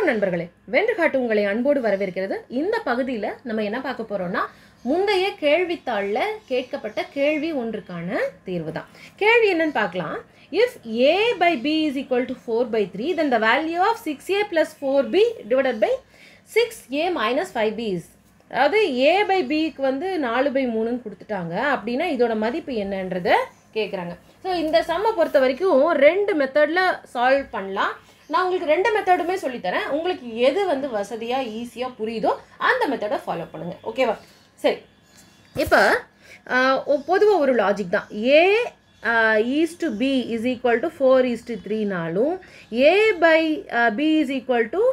வணக்கம் நண்பர்களே வென்று காட்டு உங்களை அன்போடு வரவேற்கிறது இந்த பகுதியில் நம்ம என்ன பார்க்க போறோம்னா முந்தைய கேள்வித்தாளில் கேட்கப்பட்ட கேள்வி ஒன்றுக்கான தீர்வு தான் கேள்வி என்னன்னு பார்க்கலாம் if A by B is equal to four by three then the value of six A plus four B divided by six A minus five B is அதாவது ஏ பை பிக்கு வந்து நாலு பை மூணுன்னு கொடுத்துட்டாங்க அப்படின்னா இதோட மதிப்பு என்னன்றதை கேட்குறாங்க ஸோ இந்த சம்மை பொறுத்த வரைக்கும் ரெண்டு மெத்தடில் சால்வ் பண்ணலாம் நான் உங்களுக்கு ரெண்டு மெத்தடுமே சொல்லித்தரேன் உங்களுக்கு எது வந்து வசதியாக ஈஸியாக புரியுதோ அந்த மெத்தடை ஃபாலோ பண்ணுங்கள் ஓகேவா சரி இப்போ பொதுவாக ஒரு லாஜிக் தான் A is to B is equal to four is to த்ரீனாலும் A by B is equal to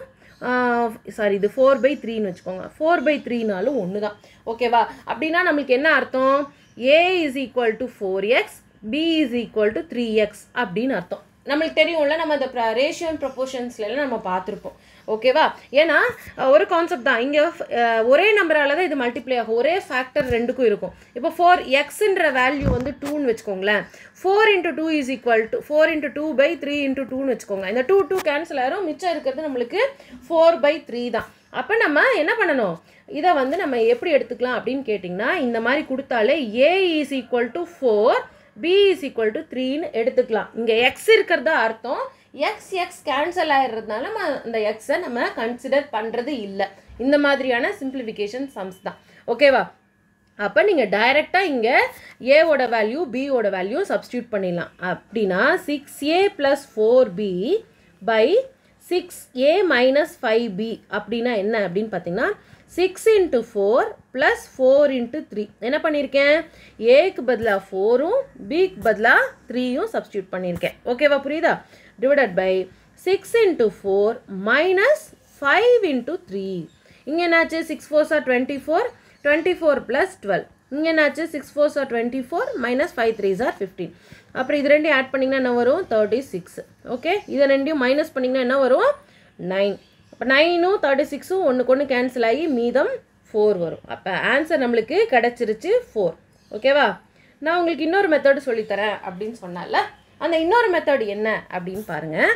sorry இது ஃபோர் பை த்ரீன்னு வச்சுக்கோங்க ஃபோர் பை த்ரீனாலும் ஒன்று தான் ஓகேவா அப்படின்னா நம்மளுக்கு என்ன அர்த்தம் A is equal to four X B is equal to three X அப்படின்னு அர்த்தம் நம்மளுக்கு தெரியும்ல நம்ம இந்த ரேஷியோ ப்ரொபோர்ஷன்ஸ்லாம் நம்ம பார்த்துருப்போம் ஓகேவா ஏன்னா ஒரு கான்செப்ட் தான் இங்கே ஒரே நம்பரால் தான் இது மல்டிப்ளை ஆகும் ஒரே ஃபேக்டர் ரெண்டுக்கும் இருக்கும் இப்போ ஃபோர் எக்ஸுன்ற வேல்யூ வந்து டூன்னு வச்சுக்கோங்களேன் four into two is equal to four into two by three into டூன்னு வச்சுக்கோங்க இந்த டூ டூ கேன்சல் ஆயிரும் மிச்சம் இருக்கிறது நம்மளுக்கு ஃபோர் பை த்ரீ தான் அப்போ நம்ம என்ன பண்ணணும் இதை வந்து நம்ம எப்படி எடுத்துக்கலாம் அப்படின்னு கேட்டிங்கன்னா இந்த மாதிரி கொடுத்தாலே A is equal to four B is equal to த்ரீன்னு எடுத்துக்கலாம் இங்கே எக்ஸ் இருக்கிறதா அர்த்தம் எக்ஸ் எக்ஸ் கேன்சல் ஆயிடுறதுனால நம்ம அந்த எக்ஸை நம்ம கன்சிடர் பண்ணுறது இல்லை இந்த மாதிரியான சிம்பிளிஃபிகேஷன் சம்ஸ் தான் ஓகேவா அப்போ நீங்கள் டைரெக்டாக இங்கே ஏவோட வேல்யூ பியோட வேல்யூ சப்ஸ்டியூட் பண்ணிடலாம் அப்படின்னா six A plus four B by six A minus five B அப்படின்னா என்ன அப்படின்னு பார்த்தீங்கன்னா six into four plus four into three என்ன பண்ணியிருக்கேன் ஏக்கு பதிலாக ஃபோரும் பிக்கு பதிலாக த்ரீயும் சப்ஸ்டியூட் பண்ணியிருக்கேன் ஓகேவா புரியுதா divided by six into four minus five into three இங்கே என்னாச்சு சிக்ஸ் ஃபோர் சார் twenty four twenty four plus twelve இங்கே என்னாச்சு சிக்ஸ் ஃபோர் சார் twenty four minus five three சார் ஃபிஃப்டீன் அப்புறம் இது ரெண்டையும் ஆட் பண்ணிங்கன்னா என்ன வரும் தேர்ட்டி சிக்ஸ் ஓகே இதை ரெண்டையும் மைனஸ் பண்ணிங்கன்னா என்ன வரும் நைன் அப்போ நைனும் தேர்ட்டி சிக்ஸும் ஒன்றுக்கு ஒன்று கேன்சல் ஆகி மீதம் ஃபோர் வரும் அப்போ ஆன்சர் நம்மளுக்கு கிடச்சிருச்சு ஃபோர் ஓகேவா நான் உங்களுக்கு இன்னொரு மெத்தடு சொல்லித்தரேன் அப்படின்னு சொன்னால அந்த இன்னொரு மெத்தட் என்ன அப்படின்னு பாருங்கள்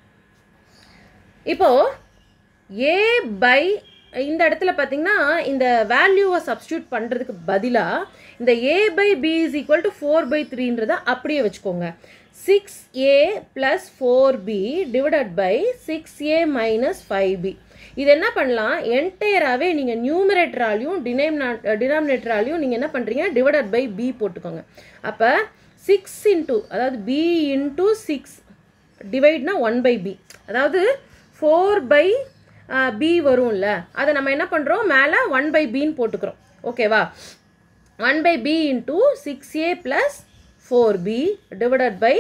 இப்போது ஏ பை இந்த இடத்துல பார்த்தீங்கன்னா இந்த வேல்யூவை சப்ஸ்டியூட் பண்ணுறதுக்கு பதிலாக இந்த A by B is equal to four by த்ரீன்றதை அப்படியே வச்சுக்கோங்க six A plus four B divided by six A minus five B இது என்ன பண்ணலாம் என்டையராகவே நீங்கள் நியூமரேட்டராலையும் டினைம்னா டினாமினேட்டராலையும் நீங்கள் என்ன பண்ணுறீங்க டிவைடட் பை பி போட்டுக்கோங்க அப்போ சிக்ஸ் இன்ட்டு அதாவது பி இன்ட்டு சிக்ஸ் டிவைட்னா ஒன் பை பி அதாவது ஃபோர் பை பி வரும்ல அதை நம்ம என்ன பண்ணுறோம் மேலே ஒன் பை பின்னு போட்டுக்கிறோம் ஓகேவா one by B into six A plus four B divided by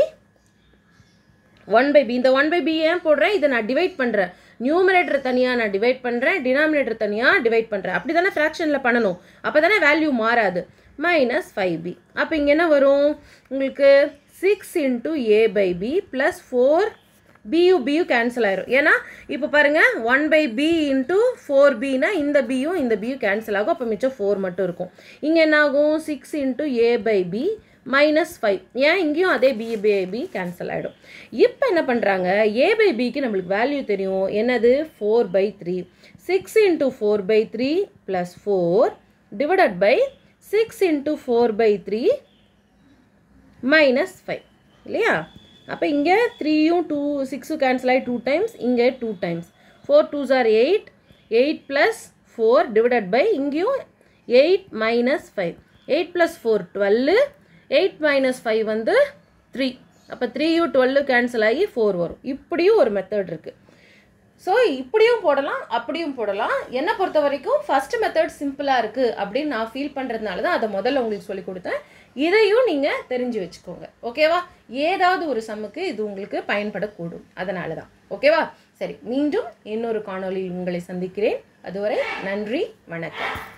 one by B இந்த ஒன் பை பி ஏன் போடுறேன் இதை நான் டிவைட் பண்ணுறேன் நியூமரேட்டர் தனியாக நான் டிவைட் பண்ணுறேன் டினாமினேட்டர் தனியாக டிவைட் பண்ணுறேன் அப்படி தானே ஃப்ராக்ஷனில் பண்ணணும் அப்போ தானே வேல்யூ மாறாது மைனஸ் ஃபைவ் பி அப்போ இங்கே என்ன வரும் உங்களுக்கு six into A by B plus four பியு பியு கேன்சல் ஆயிரும் ஏன்னா இப்போ பாருங்கள் one by B into four பினா இந்த பியும் இந்த பியும் கேன்சல் ஆகும் அப்போ மிச்சம் ஃபோர் மட்டும் இருக்கும் இங்கே என்ன ஆகும் six into A by B minus five ஏன் இங்கேயும் அதே பி பை பி கேன்சல் ஆகிடும் இப்போ என்ன பண்ணுறாங்க ஏ பை பிக்கு நம்மளுக்கு வேல்யூ தெரியும் என்னது four by three six into four by three plus four divided by six into four by three minus five இல்லையா அப்போ இங்கே த்ரீயும் டூ சிக்ஸும் கேன்சல் ஆகி டூ டைம்ஸ் இங்கே டூ டைம்ஸ் ஃபோர் டூ சார் eight eight plus four divided by இங்கேயும் eight minus five eight plus four twelve eight minus five வந்து த்ரீ அப்போ த்ரீயும் டுவெல்லு கேன்சல் ஆகி ஃபோர் வரும் இப்படியும் ஒரு மெத்தட் இருக்குது ஸோ இப்படியும் போடலாம் அப்படியும் போடலாம் என்னை பொறுத்த வரைக்கும் ஃபஸ்ட் மெத்தட் சிம்பிளாக இருக்குது அப்படின்னு நான் ஃபீல் பண்ணுறதுனால தான் அதை முதல்ல உங்களுக்கு சொல்லி கொடுத்தேன் இதையும் நீங்கள் தெரிஞ்சு வச்சுக்கோங்க ஓகேவா ஏதாவது ஒரு சம்முக்கு இது உங்களுக்கு பயன்படக்கூடும் அதனால தான் ஓகேவா சரி மீண்டும் இன்னொரு காணொலியில் உங்களை சந்திக்கிறேன் அதுவரை நன்றி வணக்கம்